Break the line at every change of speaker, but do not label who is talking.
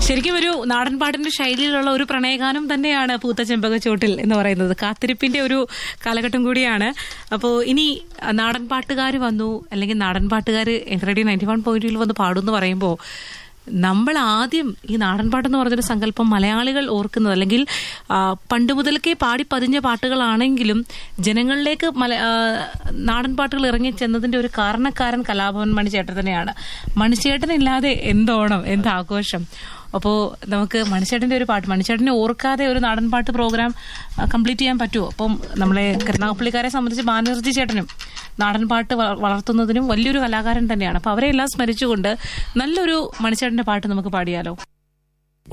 ശരിക്കും ഒരു നാടൻ പാട്ടിന്റെ ശൈലിയിലുള്ള ഒരു പ്രണയഗാനം തന്നെയാണ് പൂത്ത ചെമ്പകച്ചോട്ടിൽ എന്ന് പറയുന്നത് കാത്തിരിപ്പിന്റെ ഒരു കാലഘട്ടം കൂടിയാണ് അപ്പോൾ ഇനി നാടൻ പാട്ടുകാർ വന്നു അല്ലെങ്കിൽ നാടൻ പാട്ടുകാർ റേഡിയോ നയൻറ്റി വൺ പോയിന്റിൽ വന്ന് പാടും എന്ന് പറയുമ്പോൾ നമ്മൾ ആദ്യം ഈ നാടൻ പാട്ടെന്ന് പറഞ്ഞൊരു സങ്കല്പം മലയാളികൾ ഓർക്കുന്നത് അല്ലെങ്കിൽ ആ, പണ്ട് മുതൽക്കേ പാടി പതിഞ്ഞ പാട്ടുകളാണെങ്കിലും ജനങ്ങളിലേക്ക് മല ആ, നാടൻ പാട്ടുകൾ ഇറങ്ങി ചെന്നതിന്റെ ഒരു കാരണക്കാരൻ കലാഭവൻ മണിച്ചേട്ടൻ തന്നെയാണ് മണിച്ചേട്ടനില്ലാതെ എന്തോണം എന്താഘോഷം അപ്പോൾ നമുക്ക് മണിച്ചേട്ടന്റെ ഒരു പാട്ട് മണിച്ചേട്ടനെ ഓർക്കാതെ ഒരു നാടൻ പാട്ട് പ്രോഗ്രാം കംപ്ലീറ്റ് ചെയ്യാൻ പറ്റുമോ അപ്പം നമ്മളെ കരുനാഗപ്പള്ളിക്കാരെ സംബന്ധിച്ച് ബാനർജി ചേട്ടനും നാടൻ പാട്ട് വ- വളർത്തുന്നതിനും വലിയൊരു കലാകാരൻ തന്നെയാണ് അപ്പൊ അവരെ എല്ലാം സ്മരിച്ചുകൊണ്ട് നല്ലൊരു മണിച്ചേട്ടന്റെ പാട്ട് നമുക്ക് പാടിയാലോ